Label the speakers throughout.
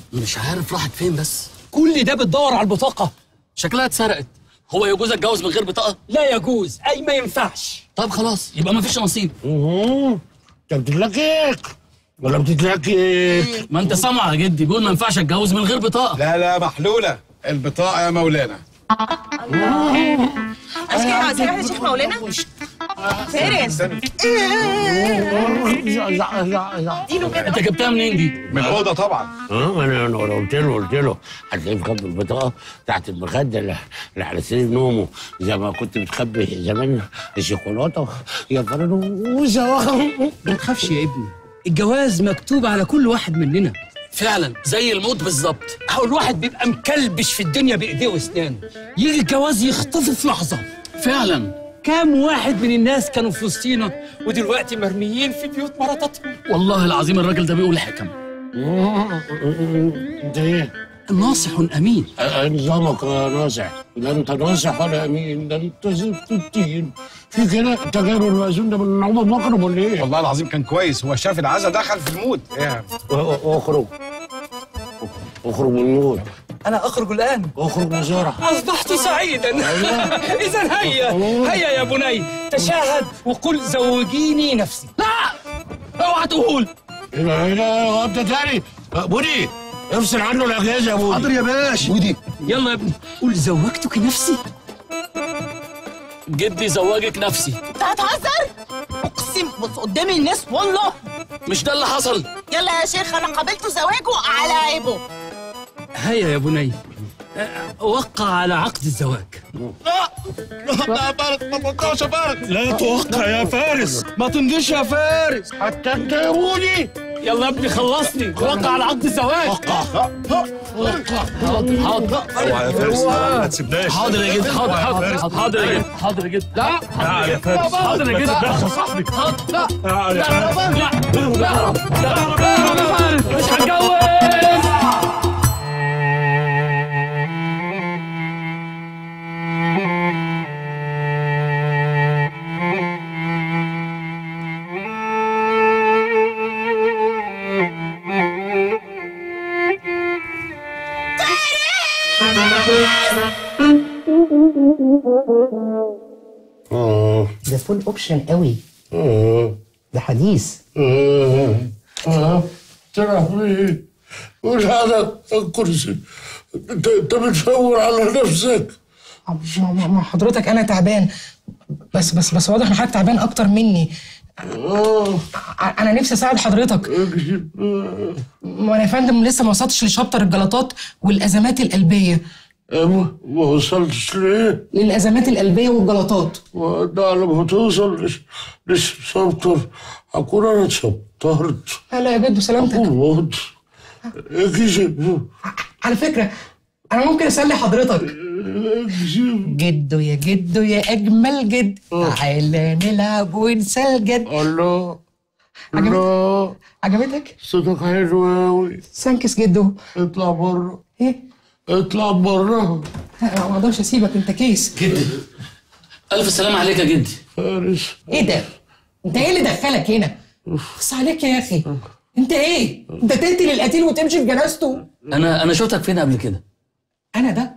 Speaker 1: مش عارف راحت فين بس
Speaker 2: كل ده بتدور على البطاقه
Speaker 1: شكلها اتسرقت هو يجوز اتجوز من غير بطاقه
Speaker 2: لا يجوز اي ما ينفعش
Speaker 1: طب خلاص يبقى ما فيش نصيب
Speaker 3: انت بتتلكك ولا بتتلكك
Speaker 1: ما انت سامع يا جدي بيقول ما ينفعش اتجوز من غير بطاقه
Speaker 4: لا لا محلولة البطاقة يا مولانا
Speaker 5: عشان كده عايزين واحد شيخ مولانا فارس اديله كده
Speaker 1: انت جبتها منين دي
Speaker 4: من الأوضة طبعا
Speaker 3: اه انا انا قلت له قلت له هتلاقيه مخبي البطاقه تحت المخده اللي اللي على سرير نومه زي ما كنت بتخبي زمان الشوكولاته يا فرنوسه
Speaker 2: ما تخافش يا ابني الجواز مكتوب على كل واحد مننا
Speaker 1: فعلا زي الموت بالظبط
Speaker 2: هو الواحد بيبقى مكلبش في الدنيا بايديه واسنانه يجي الجواز يخطفه في لحظه
Speaker 1: فعلا
Speaker 2: كام واحد من الناس كانوا في وسطينا ودلوقتي مرميين في بيوت مراتاتهم
Speaker 1: والله العظيم الراجل ده بيقول حكم
Speaker 3: انت ايه؟
Speaker 2: ناصح امين
Speaker 3: آه، نظامك يا ناصح لا انت ناصح ولا امين ده انت زفت التين في كده انت جايب المأذون ده من عمر مكرم ولا ايه؟
Speaker 4: والله العظيم كان كويس هو شاف العزا دخل في المود ايه
Speaker 3: اخرج اخرج من الموت
Speaker 2: انا اخرج الان
Speaker 3: اخرج بسرعه
Speaker 2: اصبحت سعيدا اذا هيا هيا يا بني تشاهد وقل زوجيني نفسي
Speaker 1: لا اوعى تقول
Speaker 3: ايه ده ايه ده هو انت تاني آه، بودي افصل عنه الاجهزه يا بودي حاضر يا باشا
Speaker 4: ودي
Speaker 2: يلا يا ابني قل زوجتك نفسي
Speaker 1: جدي زوجك نفسي
Speaker 5: انت هتهزر اقسم بص قدام الناس والله
Speaker 1: مش ده اللي حصل
Speaker 5: يلا يا شيخ انا قابلت زواجه على عيبه
Speaker 2: هيا يا بني أه، وقع على عقد الزواج
Speaker 6: لا توقع يا فارس ما تمضيش يا فارس
Speaker 3: حتى انت يا بودي
Speaker 2: يلا يا ابني خلصني وقع على عقد الزواج
Speaker 1: حاضر حاضر
Speaker 6: اوعى يا فارس ما تسيبناش
Speaker 1: حاضر يا جدي حاضر حاضر حاضر يا جدي حاضر يا جدي لا
Speaker 6: تعال يا فارس
Speaker 1: حاضر يا جدي
Speaker 6: تدخل صاحبي
Speaker 1: لا
Speaker 6: تعال يا فارس
Speaker 1: لا لا مش هتجوز
Speaker 3: اه
Speaker 7: ده فول اوبشن قوي
Speaker 3: اه
Speaker 7: ده حديث
Speaker 3: اه اه تلعب ايه؟ مش على الكرسي انت انت بتشاور على نفسك
Speaker 7: ما- ما ما حضرتك انا تعبان بس بس بس واضح ان حضرتك تعبان اكتر مني
Speaker 3: اه
Speaker 7: ع- انا نفسي اساعد حضرتك
Speaker 3: اكذب آه.
Speaker 7: ما انا يا فندم لسه ما وصلتش لشابتر الجلطات والازمات القلبيه
Speaker 3: ما ما وصلتش ليه؟
Speaker 7: للازمات القلبيه والجلطات
Speaker 3: وده لما توصل لش- للشابتر هكون انا اتشطرت
Speaker 7: هلا يا جدو سلامتك
Speaker 3: وات اكذب
Speaker 7: على فكره انا ممكن اسلي حضرتك
Speaker 3: اكذب
Speaker 7: جدو يا جدو يا اجمل جد تعالى نلعب ونسى الجد
Speaker 3: الله
Speaker 7: عجبتك
Speaker 3: الله
Speaker 7: عجبتك
Speaker 3: صوتك حلو أوي
Speaker 7: سانكس جدو
Speaker 3: اطلع بره
Speaker 7: ايه
Speaker 3: اطلع بره
Speaker 7: أنا ما اقدرش اسيبك انت كيس
Speaker 1: جدي الف سلام عليك يا جدي
Speaker 3: فارس
Speaker 7: ايه ده انت ايه اللي دخلك هنا بص عليك يا اخي انت ايه انت تقتل القتيل وتمشي في جنازته
Speaker 1: انا انا شفتك فين قبل كده
Speaker 7: انا ده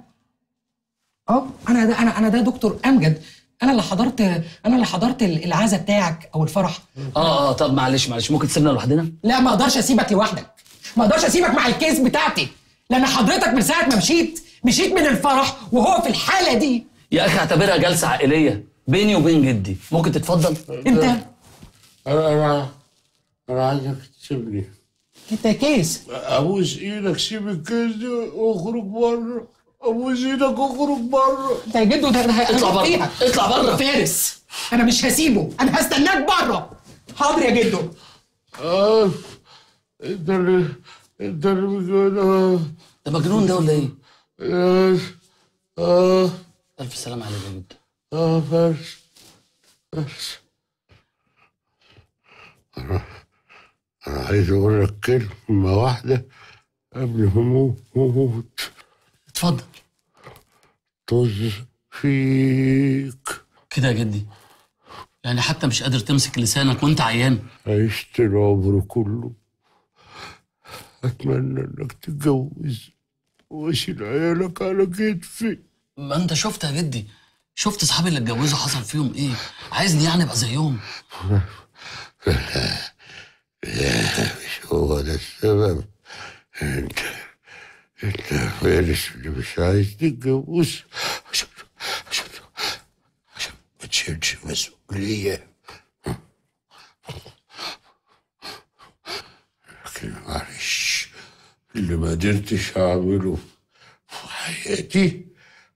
Speaker 7: اه انا ده انا انا ده دكتور امجد انا اللي حضرت انا اللي حضرت العزا بتاعك او الفرح
Speaker 1: اه اه طب معلش معلش ممكن تسيبنا لوحدنا
Speaker 7: لا ما اقدرش اسيبك لوحدك ما اقدرش اسيبك مع الكيس بتاعتي لان حضرتك من ساعه ما مشيت مشيت من الفرح وهو في الحاله دي
Speaker 1: يا اخي اعتبرها جلسه عائليه بيني وبين جدي ممكن تتفضل
Speaker 7: انت
Speaker 3: انا انا انا عايزك تسيبني
Speaker 7: انت يا كيس
Speaker 3: ابوس ايدك سيب الكيس ده واخرج بره ابوس ايدك واخرج بره
Speaker 7: انت يا جدو ده ده
Speaker 1: اطلع بره
Speaker 7: فيها.
Speaker 1: اطلع بره
Speaker 7: فارس انا مش هسيبه انا هستناك بره حاضر يا جدو
Speaker 3: اه انت اللي انت اللي بتقول
Speaker 1: ده مجنون ده ولا ايه
Speaker 3: اه اه
Speaker 1: الف سلام عليك يا جدي
Speaker 3: اه فارس فارس انا انا عايز اقول لك كلمه واحده قبل ما اموت
Speaker 1: اتفضل
Speaker 3: طز فيك
Speaker 1: كده يا جدي يعني حتى مش قادر تمسك لسانك وانت عيان
Speaker 3: عشت العمر كله اتمنى انك تتجوز واشيل عيالك على كتفي
Speaker 1: ما انت شفت يا جدي شفت اصحابي اللي اتجوزوا حصل فيهم ايه عايزني يعني ابقى زيهم
Speaker 3: مش هو ده السبب انت انت فارس اللي مش عايز تتجوز عشان عشان عشان ما تشيلش مسؤولية لكن معلش اللي ما قدرتش اعمله في حياتي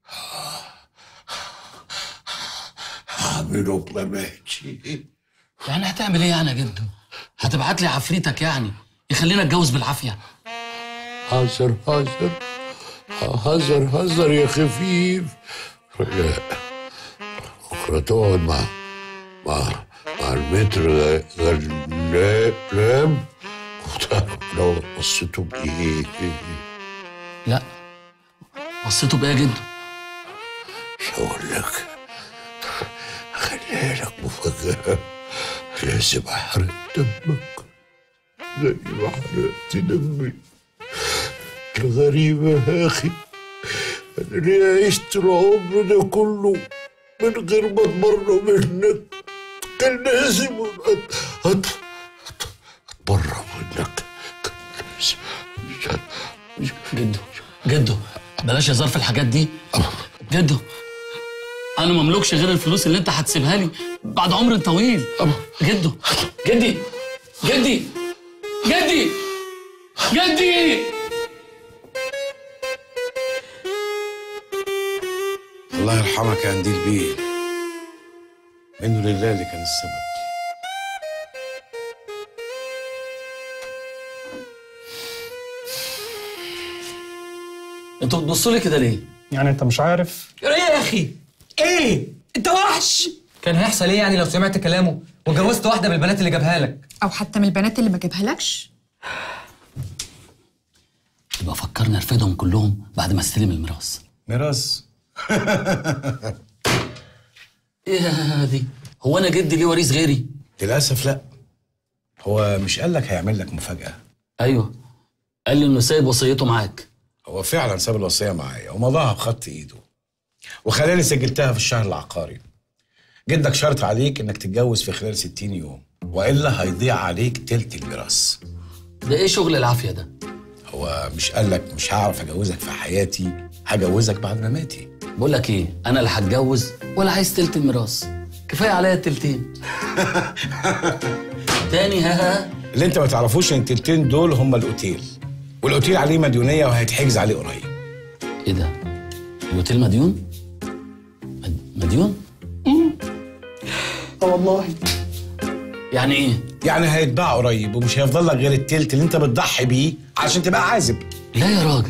Speaker 3: هعمله بمماتي
Speaker 1: يعني هتعمل ايه يعني يا جدو هتبعت لي عفريتك يعني يخلينا اتجوز بالعافيه
Speaker 3: هزر هزر هزر هزر يا خفيف لا بكرة تقعد مع مع مع المتر غلام وتعرف لو قصته بإيه
Speaker 1: لا قصته بايه يا جدو
Speaker 3: مش هقول لك خليها لك مفاجأة لازم أحرق دمك زي ما حرقت دمي الغريبة يا أخي أنا ليه عشت العمر ده كله من غير ما أتبرى منك كان لازم أت- أت- أت- أتبرى منك كان لازم مش- مش-
Speaker 1: جدو جدو بلاش هزار في الحاجات دي جدو انا مملكش غير الفلوس اللي انت هتسيبها لي بعد عمر طويل جدو جدي جدي جدي جدي
Speaker 4: الله يرحمك يا قنديل بيه منه لله اللي كان السبب
Speaker 1: انتوا بتبصوا لي كده ليه؟
Speaker 6: يعني انت مش عارف
Speaker 7: ايه يا اخي ايه انت وحش كان هيحصل ايه يعني لو سمعت كلامه وجوزت واحده من البنات اللي جابها لك
Speaker 8: او حتى من البنات اللي ما جابهالكش
Speaker 1: يبقى فكرني ارفدهم كلهم بعد ما استلم الميراث
Speaker 4: ميراث
Speaker 1: ايه يا دي هو انا جدي ليه وريث غيري
Speaker 4: للاسف لا هو مش قال لك هيعمل لك مفاجاه
Speaker 1: ايوه قال لي انه سايب وصيته معاك
Speaker 4: هو فعلا ساب الوصيه معايا ومضاها بخط ايده وخلاني سجلتها في الشهر العقاري جدك شرط عليك انك تتجوز في خلال 60 يوم والا هيضيع عليك تلت الميراث
Speaker 1: ده ايه شغل العافيه ده
Speaker 4: هو مش قال لك مش هعرف اجوزك في حياتي هجوزك بعد مماتي
Speaker 1: بقول لك ايه انا لا هتجوز ولا عايز تلت الميراث كفايه عليا التلتين تاني ها ها
Speaker 4: اللي انت ما تعرفوش ان التلتين دول هم الاوتيل والاوتيل عليه مديونيه وهيتحجز عليه قريب
Speaker 1: ايه ده الاوتيل مديون مد- مديون
Speaker 7: اه والله
Speaker 1: يعني ايه
Speaker 4: يعني هيتباع قريب ومش هيفضل لك غير التلت اللي انت بتضحي بيه عشان تبقى عازب
Speaker 1: لا يا راجل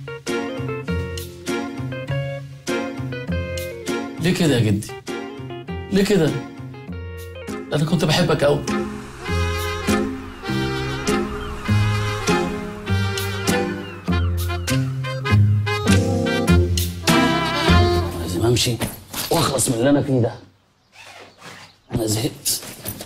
Speaker 1: ليه كده يا جدي ليه كده ده انا كنت بحبك قوي لازم امشي واخلص من اللي انا فيه ده انا زهقت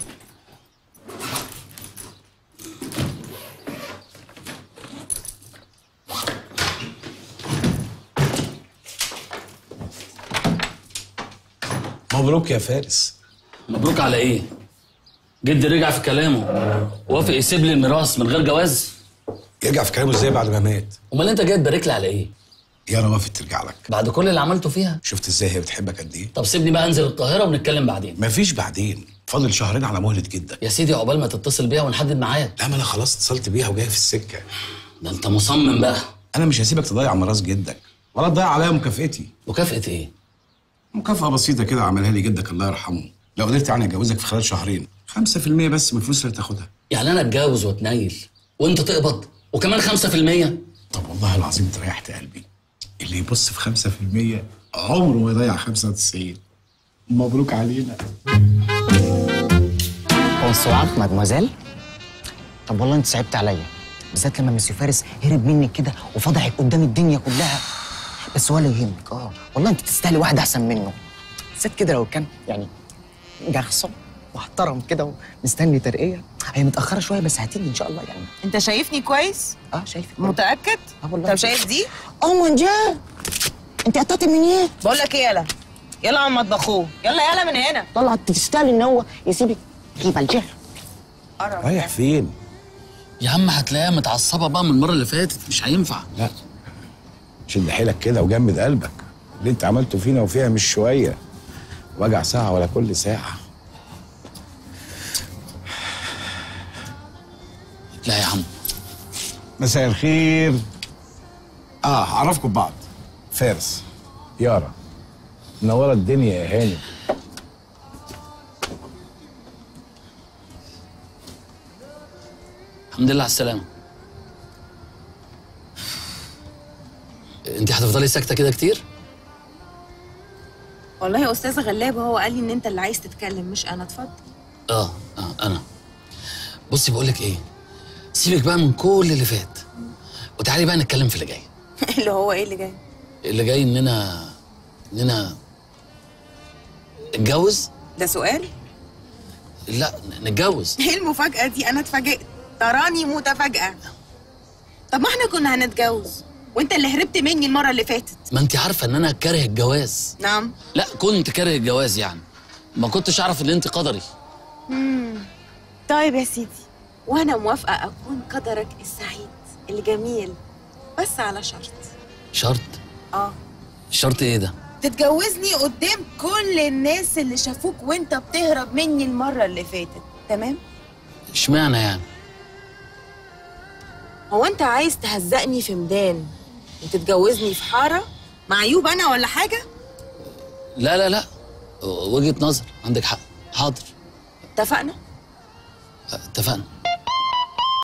Speaker 4: مبروك يا فارس
Speaker 1: مبروك على ايه جدي رجع في كلامه وافق يسيب لي الميراث من غير جواز
Speaker 4: يرجع في كلامه ازاي بعد ما مات
Speaker 1: امال انت جاي تبارك لي على ايه
Speaker 4: يا روافد ترجع لك
Speaker 1: بعد كل اللي عملته فيها
Speaker 4: شفت ازاي هي بتحبك قد ايه
Speaker 1: طب سيبني بقى انزل القاهره ونتكلم بعدين
Speaker 4: مفيش بعدين فاضل شهرين على مهله جدك
Speaker 1: يا سيدي عقبال ما تتصل بيها ونحدد ميعاد
Speaker 4: لا ما انا خلاص اتصلت بيها وجايه في السكه
Speaker 1: ده انت مصمم بقى
Speaker 4: انا مش هسيبك تضيع ميراث جدك ولا تضيع عليا مكافئتي
Speaker 1: مكافأة ايه
Speaker 4: مكافأة بسيطة كده عملها لي جدك الله يرحمه لو قدرت يعني اتجوزك في خلال شهرين 5% بس من الفلوس اللي هتاخدها
Speaker 1: يعني انا اتجوز واتنيل وانت تقبض وكمان 5%
Speaker 4: طب والله العظيم انت ريحت قلبي اللي يبص في 5% عمره ما يضيع 95 مبروك علينا
Speaker 9: هو السواق مادموزيل طب والله انت صعبت عليا بالذات لما مسيو فارس هرب منك كده وفضحك قدام الدنيا كلها بس ولا يهمك اه والله انت تستاهلي واحد احسن منه بالذات كده لو كان يعني جخصه محترم كده ومستني ترقيه هي متاخره شويه بس هتيجي ان شاء الله يعني
Speaker 5: انت شايفني كويس
Speaker 9: اه شايفك
Speaker 5: متاكد
Speaker 9: اه والله
Speaker 5: طب شايف دي
Speaker 9: او مون جا انت قطعت من ايه
Speaker 5: بقول لك ايه يلا يلا على مطبخوه يلا يلا من هنا
Speaker 9: طلع تستاهل ان هو يسيبك كيف الجهل
Speaker 4: رايح فين؟
Speaker 1: يا عم هتلاقيها متعصبه بقى من المره اللي فاتت مش هينفع
Speaker 4: لا شد حيلك كده وجمد قلبك اللي انت عملته فينا وفيها مش شويه وجع ساعه ولا كل ساعه
Speaker 1: لا يا عم
Speaker 4: مساء الخير اه اعرفكم ببعض فارس يارا منوره الدنيا يا هاني
Speaker 1: الحمد لله على السلامه انت هتفضلي ساكته كده كتير
Speaker 10: والله يا استاذ غلاب هو قال لي ان انت اللي عايز تتكلم مش انا اتفضل
Speaker 1: اه اه انا بصي بقول لك ايه سيبك بقى من كل اللي فات وتعالي بقى نتكلم في اللي جاي
Speaker 10: اللي هو ايه اللي جاي
Speaker 1: اللي جاي اننا اننا نتجوز
Speaker 10: ده سؤال
Speaker 1: لا نتجوز
Speaker 10: ايه المفاجاه دي انا اتفاجئت تراني متفاجئه طب ما احنا كنا هنتجوز وانت اللي هربت مني المره اللي فاتت
Speaker 1: ما انت عارفه ان انا كاره الجواز
Speaker 10: نعم
Speaker 1: لا كنت كاره الجواز يعني ما كنتش اعرف ان انت قدري
Speaker 10: مم. طيب يا سيدي وانا موافقه اكون قدرك السعيد الجميل بس على شرط
Speaker 1: شرط
Speaker 10: اه
Speaker 1: شرط ايه ده
Speaker 10: تتجوزني قدام كل الناس اللي شافوك وانت بتهرب مني المره اللي فاتت تمام
Speaker 1: اشمعنى يعني
Speaker 10: هو انت عايز تهزقني في ميدان وتتجوزني في حاره مع عيوب انا ولا حاجه
Speaker 1: لا لا لا وجهه نظر عندك حق حاضر
Speaker 10: اتفقنا
Speaker 1: اتفقنا